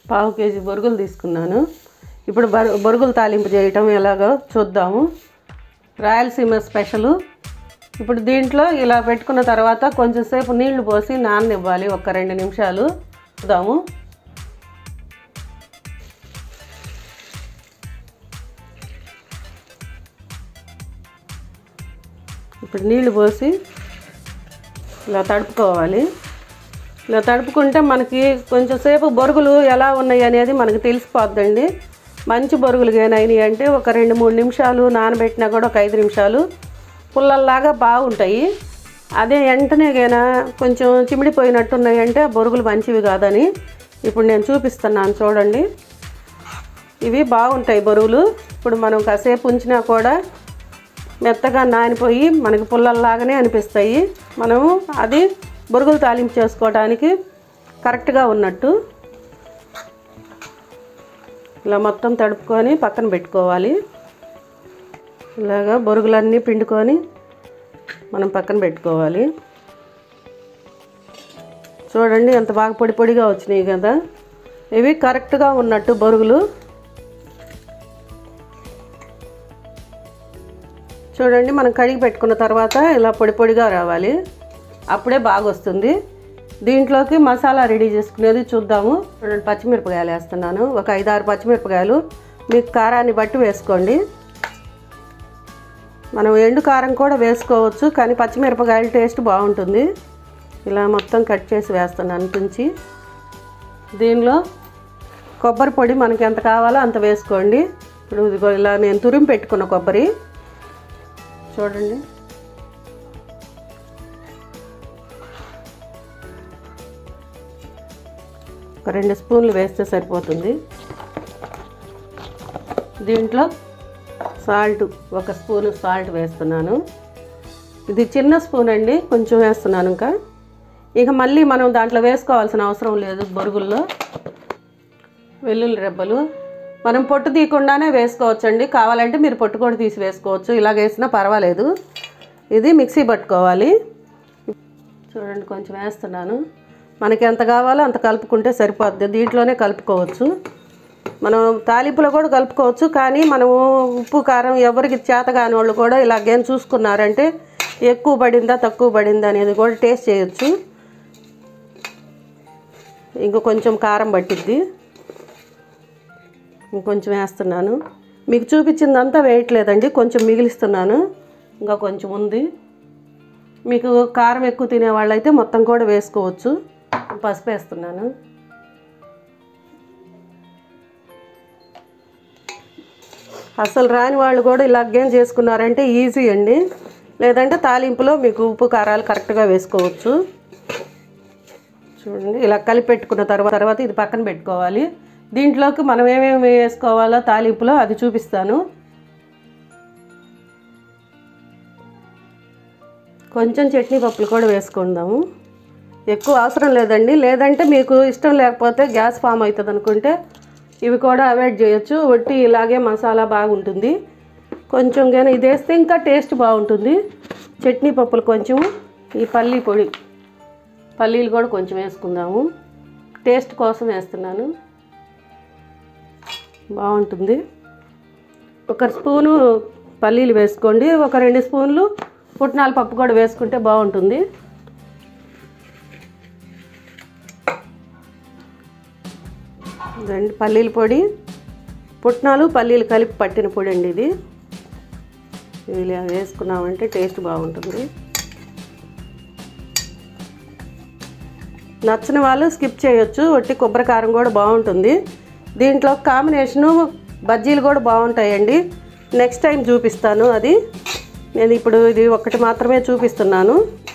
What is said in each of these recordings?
పావు కేజీ బొరుగులు తీసుకున్నాను ఇప్పుడు బరు బొరుగులు తాలింపు చేయటం ఎలాగో చూద్దాము రాయలసీమ స్పెషలు ఇప్పుడు దీంట్లో ఇలా పెట్టుకున్న తర్వాత కొంచెం సేపు నీళ్లు పోసి నాననివ్వాలి ఒక రెండు నిమిషాలు చూద్దాము ఇప్పుడు నీళ్లు పోసి ఇలా తడుపుకోవాలి ఇలా తడుపుకుంటే మనకి కొంచెం సేపు బొరుగులు ఎలా ఉన్నాయి అనేది మనకి తెలిసిపోద్దండి మంచి బొరుగులు అయినాయి అంటే ఒక రెండు మూడు నిమిషాలు నానబెట్టినా కూడా ఒక ఐదు నిమిషాలు పుల్లల్లాగా బాగుంటాయి అదే వెంటనే గైనా కొంచెం చిమిడిపోయినట్టున్నాయి అంటే ఆ బొరుగులు మంచివి కాదని ఇప్పుడు నేను చూపిస్తున్నాను చూడండి ఇవి బాగుంటాయి బరువులు ఇప్పుడు మనం కాసేపు ఉంచినా కూడా మెత్తగా నానిపోయి మనకి పుల్లల్లాగానే అనిపిస్తాయి మనము అది బొరుగులు తాలింపు చేసుకోవడానికి కరెక్ట్గా ఉన్నట్టు ఇలా మొత్తం తడుపుకొని పక్కన పెట్టుకోవాలి ఇలాగా బొరుగులన్నీ పిండుకొని మనం పక్కన పెట్టుకోవాలి చూడండి ఎంత బాగా పొడి పొడిగా వచ్చినాయి కదా ఇవి కరెక్ట్గా ఉన్నట్టు బొరుగులు చూడండి మనం కడిగి పెట్టుకున్న తర్వాత ఇలా పొడి పొడిగా రావాలి అప్పుడే బాగా వస్తుంది దీంట్లోకి మసాలా రెడీ చేసుకునేది చూద్దాము చూడండి పచ్చిమిరపకాయలు వేస్తున్నాను ఒక ఐదారు పచ్చిమిరపకాయలు మీకు కారాన్ని బట్టి వేసుకోండి మనం ఎండు కారం కూడా వేసుకోవచ్చు కానీ పచ్చిమిరపకాయల టేస్ట్ బాగుంటుంది ఇలా మొత్తం కట్ చేసి వేస్తున్నాను తుంచి దీనిలో కొబ్బరి పొడి మనకి ఎంత కావాలో అంత వేసుకోండి ఇప్పుడు ఇదిగో ఇలా నేను తురిమి పెట్టుకున్న కొబ్బరి చూడండి ఒక రెండు స్పూన్లు వేస్తే సరిపోతుంది దీంట్లో సాల్ట్ ఒక స్పూన్ సాల్ట్ వేస్తున్నాను ఇది చిన్న స్పూన్ అండి కొంచెం వేస్తున్నాను ఇంకా ఇక మళ్ళీ మనం దాంట్లో వేసుకోవాల్సిన అవసరం లేదు బొరుగుల్లో వెల్లుల్లి రెబ్బలు మనం పొట్టు తీయకుండానే వేసుకోవచ్చండి కావాలంటే మీరు పొట్టు కూడా తీసి వేసుకోవచ్చు ఇలాగ వేసినా పర్వాలేదు ఇది మిక్సీ పట్టుకోవాలి చూడండి కొంచెం వేస్తున్నాను మనకి ఎంత కావాలో అంత కలుపుకుంటే సరిపోద్ది దీంట్లోనే కలుపుకోవచ్చు మనం తాలింపులో కూడా కలుపుకోవచ్చు కానీ మనము ఉప్పు కారం ఎవరికి చేత కాని వాళ్ళు కూడా ఇలాగేం చూసుకున్నారంటే ఎక్కువ పడిందా తక్కువ పడిందా అనేది కూడా టేస్ట్ చేయొచ్చు ఇంకో కొంచెం కారం పట్టిద్ది ఇంకొంచెం వేస్తున్నాను మీకు చూపించిందంతా వేయట్లేదండి కొంచెం మిగిలిస్తున్నాను ఇంకా కొంచెం ఉంది మీకు కారం ఎక్కువ తినే వాళ్ళైతే మొత్తం కూడా వేసుకోవచ్చు పసుపు వేస్తున్నాను అసలు రాని వాళ్ళు కూడా ఇలాగేం చేసుకున్నారంటే ఈజీ అండి లేదంటే తాలింపులో మీకు ఉప్పు కారాలు కరెక్ట్గా వేసుకోవచ్చు చూడండి ఇలా కలిపి పెట్టుకున్న తర్వాత తర్వాత ఇది పక్కన పెట్టుకోవాలి దీంట్లోకి మనం ఏమేమి వేసుకోవాలో తాలింపులో అది చూపిస్తాను కొంచెం చట్నీ పప్పులు కూడా వేసుకుందాము ఎక్కువ అవసరం లేదండి లేదంటే మీకు ఇష్టం లేకపోతే గ్యాస్ ఫామ్ అవుతుంది అనుకుంటే ఇవి కూడా అవాయిడ్ చేయొచ్చు ఒట్టి ఇలాగే మసాలా బాగుంటుంది కొంచెం కానీ ఇది వేస్తే ఇంకా టేస్ట్ బాగుంటుంది చట్నీ పప్పులు కొంచెం ఈ పల్లీ పొడి పల్లీలు కూడా కొంచెం వేసుకుందాము టేస్ట్ కోసం వేస్తున్నాను బాగుంటుంది ఒక స్పూను పల్లీలు వేసుకోండి ఒక రెండు స్పూన్లు పుట్నాల పప్పు కూడా వేసుకుంటే బాగుంటుంది రెండు పల్లీల పొడి పుట్నాలు పల్లీలు కలిపి పట్టిన పొడి అండి ఇది ఇలా వేసుకున్నామంటే టేస్ట్ బాగుంటుంది నచ్చని వాళ్ళు స్కిప్ చేయొచ్చు ఒట్టి కొబ్బరి కారం కూడా బాగుంటుంది దీంట్లో కాంబినేషను బజ్జీలు కూడా బాగుంటాయండి నెక్స్ట్ టైం చూపిస్తాను అది నేను ఇప్పుడు ఇది ఒక్కటి మాత్రమే చూపిస్తున్నాను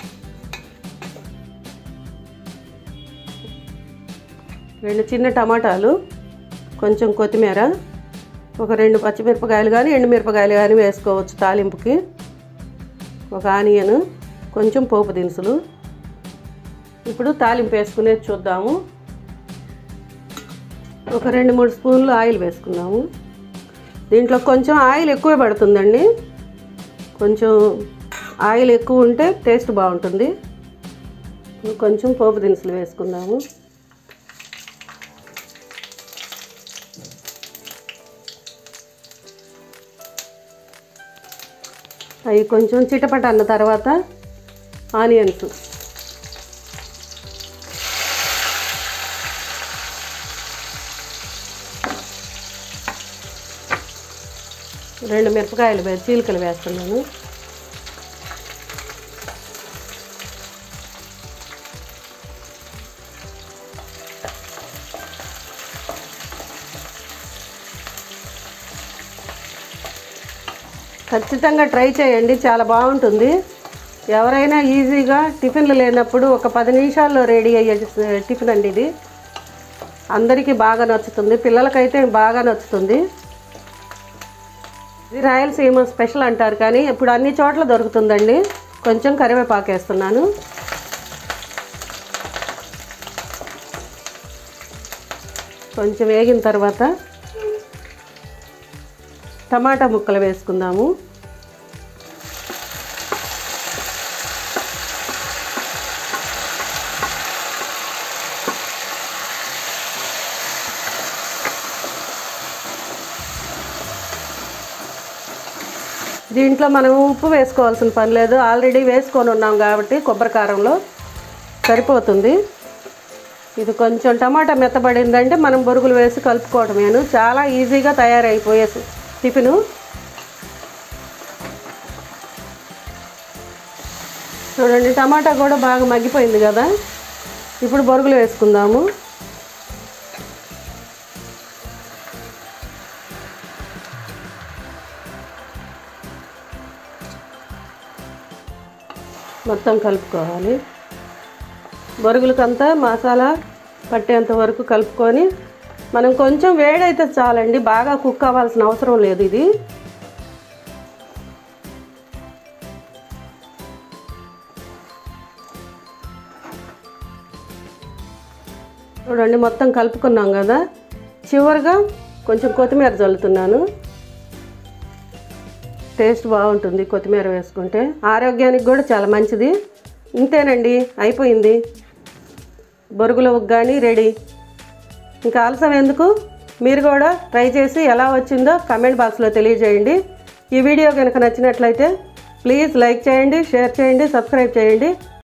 రెండు చిన్న టమాటాలు కొంచెం కొత్తిమీర ఒక రెండు పచ్చిమిరపకాయలు కానీ ఎండుమిరపకాయలు కానీ వేసుకోవచ్చు తాలింపుకి ఒక ఆనియన్ కొంచెం పోపు దినుసులు ఇప్పుడు తాలింపు వేసుకునేది చూద్దాము ఒక రెండు మూడు స్పూన్లు ఆయిల్ వేసుకుందాము దీంట్లో కొంచెం ఆయిల్ ఎక్కువ పడుతుందండి కొంచెం ఆయిల్ ఎక్కువ ఉంటే టేస్ట్ బాగుంటుంది కొంచెం పోపు దినుసులు వేసుకుందాము అవి కొంచెం చిటపట అన్న తర్వాత ఆనియన్స్ రెండు మిరపకాయలు వే- చీలికలు వేస్తున్నాను ఖచ్చితంగా ట్రై చేయండి చాలా బాగుంటుంది ఎవరైనా ఈజీగా టిఫిన్లు లేనప్పుడు ఒక పది నిమిషాల్లో రెడీ అయ్యే టిఫిన్ అండి ఇది అందరికీ బాగా నచ్చుతుంది పిల్లలకైతే బాగా నచ్చుతుంది ఇది రాయలసీమ స్పెషల్ అంటారు కానీ ఇప్పుడు అన్ని చోట్ల దొరుకుతుందండి కొంచెం కరివేపాకు వేస్తున్నాను కొంచెం వేగిన తర్వాత టమాటా ముక్కలు వేసుకుందాము దీంట్లో మనం ఉప్పు వేసుకోవాల్సిన పని లేదు ఆల్రెడీ వేసుకొని ఉన్నాం కాబట్టి కొబ్బరి కారంలో సరిపోతుంది ఇది కొంచెం టమాటా మెత్తబడిందంటే మనం బొరుగులు వేసి కలుపుకోవడమేను చాలా ఈజీగా తయారైపోయే టిఫిను చూడండి టమాటా కూడా బాగా మగ్గిపోయింది కదా ఇప్పుడు బొరుగులు వేసుకుందాము మొత్తం కలుపుకోవాలి బొరుగులకంతా మసాలా పట్టేంత వరకు కలుపుకొని మనం కొంచెం వేడైతే చాలండి బాగా కుక్ అవ్వాల్సిన అవసరం లేదు ఇది చూడండి మొత్తం కలుపుకున్నాం కదా చివరిగా కొంచెం కొత్తిమీర చల్లుతున్నాను టేస్ట్ బాగుంటుంది కొత్తిమీర వేసుకుంటే ఆరోగ్యానికి కూడా చాలా మంచిది ఇంతేనండి అయిపోయింది బొరుగుల ఉగ్గాని రెడీ ఇంకా ఆలస్యం ఎందుకు మీరు కూడా ట్రై చేసి ఎలా వచ్చిందో కమెంట్ బాక్స్లో తెలియజేయండి ఈ వీడియో కనుక నచ్చినట్లయితే ప్లీజ్ లైక్ చేయండి షేర్ చేయండి సబ్స్క్రైబ్ చేయండి